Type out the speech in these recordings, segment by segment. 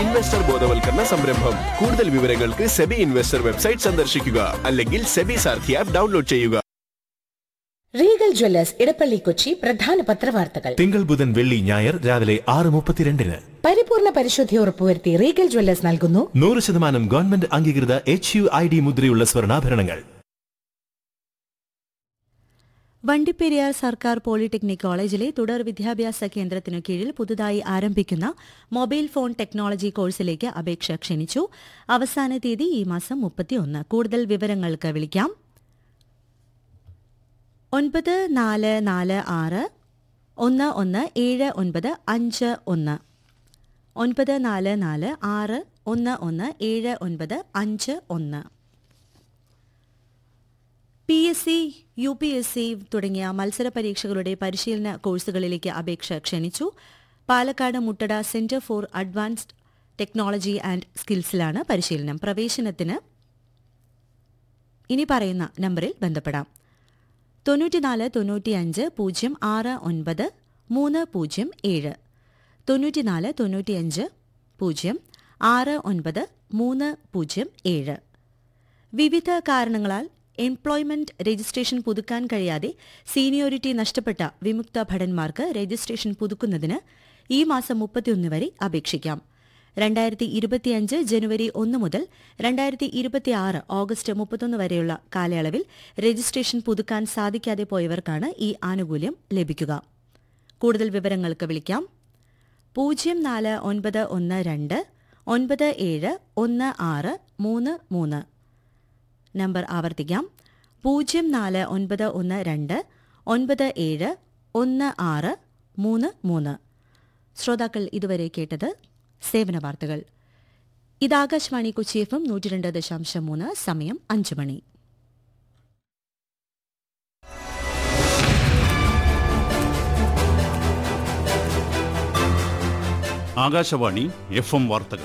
investor ബോധവൽക്കരണ സംരംഭം കൂടുതൽ വിവരങ്ങൾക്ക് സെബി ഇൻവെസ്റ്റർ വെബ്സൈറ്റ് സന്ദർശിക്കുക അല്ലെങ്കിൽ സെബി സാർഥി ആപ്പ് ഡൗൺലോഡ് ചെയ്യുക റീഗൽ ജ്വല്ലേഴ്സ് ഇടപ്പള്ളി കൊച്ചി പ്രധാന പത്രവാർത്തകൾ തിങ്കൾ ബുധൻ വെള്ളി ഞായർ രാവിലെ ആറ് മുപ്പത്തിരണ്ടിന് പരിപൂർണ പരിശുദ്ധി ഉറപ്പുവരുത്തി റീഗൽ ജ്വല്ലേഴ്സ് നൽകുന്നു നൂറ് ശതമാനം ഗവൺമെന്റ് അംഗീകൃത എച്ച് യു ഐ ഡി മുദ്രയുള്ള സ്വർണ്ണാഭരണങ്ങൾ വണ്ടിപ്പെരിയാർ സർക്കാർ പോളിടെക്നിക് കോളേജിലെ തുടർ വിദ്യാഭ്യാസ കേന്ദ്രത്തിനു കീഴിൽ പുതുതായി ആരംഭിക്കുന്ന മൊബൈൽ ഫോൺ ടെക്നോളജി കോഴ്സിലേക്ക് അപേക്ഷ ക്ഷണിച്ചു അവസാന തീയതി ഈ മാസം മുപ്പത്തിയൊന്ന് കൂടുതൽ വിവരങ്ങൾക്ക് വിളിക്കാം ഒൻപത് നാല് നാല് ആറ് ഒന്ന് ഒന്ന് ഏഴ് ഒൻപത് അഞ്ച് ഒന്ന് ഒൻപത് നാല് നാല് ആറ് ഒന്ന് ഒന്ന് ഏഴ് ഒൻപത് അഞ്ച് ഒന്ന് P S C U P S C തുടങ്ങിയ മത്സര പരീക്ഷകളുടെ പരിശീലന കോഴ്സുകളിലേക്ക് അപേക്ഷ ക്ഷണിച്ചു Palakkad Muttada centre for advanced technology and സ്കിൽസിലാണ് പരിശീലനം പ്രവേശനത്തിന് ഇനി പറയുന്ന നമ്പറിൽ ബന്ധപ്പെടാം തൊണ്ണൂറ്റിനാല് തൊണ്ണൂറ്റിയഞ്ച് പൂജ്യം ആറ് ഒൻപത് മൂന്ന് പൂജ്യം ഏഴ് തൊണ്ണൂറ്റിനാല് തൊണ്ണൂറ്റിയഞ്ച് പൂജ്യം ആറ് ഒൻപത് മൂന്ന് പൂജ്യം ഏഴ് വിവിധ കാരണങ്ങളാൽ എംപ്ലോയ്മെന്റ് രജിസ്ട്രേഷൻ പുതുക്കാൻ കഴിയാതെ സീനിയോറിറ്റി നഷ്ടപ്പെട്ട വിമുക്ത ഭടന്മാർക്ക് രജിസ്ട്രേഷൻ പുതുക്കുന്നതിന് ഈ മാസം മുപ്പത്തിയൊന്ന് വരെ അപേക്ഷിക്കാം രണ്ടായിരത്തി ഇരുപത്തിയഞ്ച് ജനുവരി ഒന്ന് മുതൽ രണ്ടായിരത്തി ഇരുപത്തിയാറ് ഓഗസ്റ്റ് മുപ്പത്തൊന്ന് വരെയുള്ള കാലയളവിൽ രജിസ്ട്രേഷൻ പുതുക്കാൻ സാധിക്കാതെ പോയവർക്കാണ് ഈ ആനുകൂല്യം ലഭിക്കുക കൂടുതൽ വിവരങ്ങൾക്ക് വിളിക്കാം പൂജ്യം നാല് ഒൻപത് ഒന്ന് രണ്ട് ഒൻപത് ഏഴ് ഒന്ന് ആറ് മൂന്ന് മൂന്ന് നമ്പർ ആവർത്തിക്കാം പൂജ്യം നാല് ഒൻപത് ഒന്ന് രണ്ട് ഒൻപത് ഏഴ് ഒന്ന് ആറ് മൂന്ന് മൂന്ന് ശ്രോതാക്കൾ ഇതുവരെ കേട്ടത് സേവന വാർത്തകൾ ഇത് ആകാശവാണി കൊച്ചി എഫ് എം നൂറ്റി രണ്ട് ദശാംശം മൂന്ന് സമയം അഞ്ച് മണി ആകാശവാണി എഫ് എം വാർത്തകൾ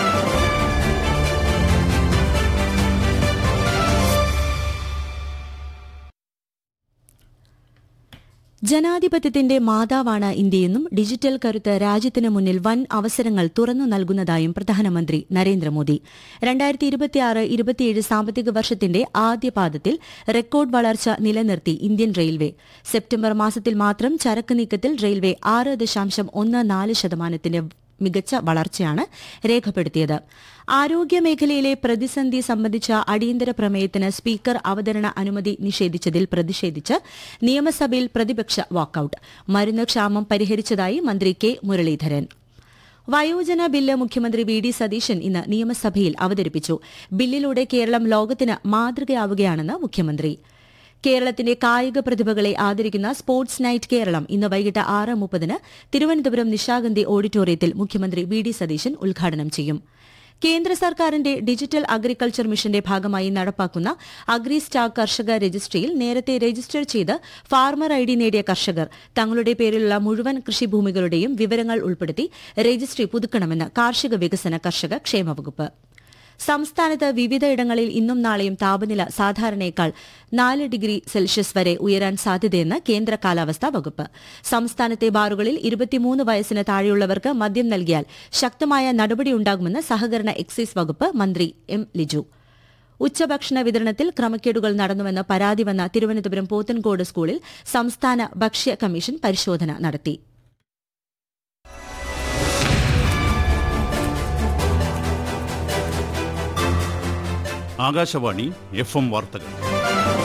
ജനാധിപത്യത്തിന്റെ മാതാവാണ് ഇന്ത്യയെന്നും ഡിജിറ്റൽ കരുത്ത് രാജ്യത്തിന് മുന്നിൽ വൻ അവസരങ്ങൾ തുറന്നു നൽകുന്നതായും പ്രധാനമന്ത്രി നരേന്ദ്രമോദി രണ്ടായിരത്തി ഇരുപത്തിയാറ് ഇരുപത്തിയേഴ് സാമ്പത്തിക വർഷത്തിന്റെ ആദ്യ പാദത്തിൽ റെക്കോർഡ് വളർച്ച നിലനിർത്തി ഇന്ത്യൻ റെയിൽവേ സെപ്റ്റംബർ മാസത്തിൽ മാത്രം ചരക്ക് നീക്കത്തിൽ റെയിൽവേ ആറ് ദശാംശം ഒന്ന് നാല് ശതമാനത്തിന്റെ മികച്ച വളർച്ചയാണ് രേഖപ്പെടുത്തിയത് ആരോഗ്യമേഖലയിലെ പ്രതിസന്ധി സംബന്ധിച്ച അടിയന്തര പ്രമേയത്തിന് സ്പീക്കർ അവതരണ അനുമതി നിഷേധിച്ചതിൽ പ്രതിഷേധിച്ച് നിയമസഭയിൽ പ്രതിപക്ഷ വാക്കൌട്ട് മരുന്ന് ക്ഷാമം പരിഹരിച്ചതായി മന്ത്രി കെ മുരളീധരൻ വയോജന ബില്ല് മുഖ്യമന്ത്രി വി ഡി സതീശൻ ഇന്ന് നിയമസഭയിൽ അവതരിപ്പിച്ചു ബില്ലിലൂടെ കേരളം ലോകത്തിന് മാതൃകയാവുകയാണെന്ന് മുഖ്യമന്ത്രി കേരളത്തിന്റെ കായിക പ്രതിഭകളെ ആദരിക്കുന്ന സ്പോർട്സ് നൈറ്റ് കേരളം ഇന്ന് വൈകിട്ട് ആറ് മുപ്പതിന് തിരുവനന്തപുരം നിശാഗന്ധി ഓഡിറ്റോറിയത്തിൽ മുഖ്യമന്ത്രി വി ഡി സതീശൻ ഉദ്ഘാടനം ചെയ്യും കേന്ദ്ര സർക്കാരിന്റെ ഡിജിറ്റൽ അഗ്രികൾച്ചർ മിഷന്റെ ഭാഗമായി നടപ്പാക്കുന്ന അഗ്രി സ്റ്റാർ കർഷക രജിസ്ട്രിയിൽ നേരത്തെ രജിസ്റ്റർ ചെയ്ത് ഫാർമർ ഐ ഡി നേടിയ കർഷകർ തങ്ങളുടെ പേരിലുള്ള മുഴുവൻ കൃഷിഭൂമികളുടെയും വിവരങ്ങൾ ഉൾപ്പെടുത്തി രജിസ്ട്രി പുതുക്കണമെന്ന് കാർഷിക വികസന കർഷക ക്ഷേമ വകുപ്പ് സംസ്ഥാനത്ത് വിവിധയിടങ്ങളിൽ ഇന്നും നാളെയും താപനില സാധാരണയേക്കാൾ നാല് ഡിഗ്രി സെൽഷ്യസ് വരെ ഉയരാൻ സാധ്യതയെന്ന് കേന്ദ്ര കാലാവസ്ഥാ വകുപ്പ് സംസ്ഥാനത്തെ ബാറുകളിൽ ഇരുപത്തിമൂന്ന് വയസ്സിന് താഴെയുള്ളവർക്ക് മദ്യം നൽകിയാൽ ശക്തമായ നടപടിയുണ്ടാകുമെന്ന് സഹകരണ എക്സൈസ് വകുപ്പ് മന്ത്രി എം ലിജു ഉച്ചഭക്ഷണ വിതരണത്തിൽ ക്രമക്കേടുകൾ നടന്നുവെന്ന് പരാതി വന്ന തിരുവനന്തപുരം പോത്തൻകോട് സ്കൂളിൽ സംസ്ഥാന ഭക്ഷ്യ കമ്മീഷൻ പരിശോധന നടത്തി ആകാശവാണി എഫ് എം വാർത്തകൾ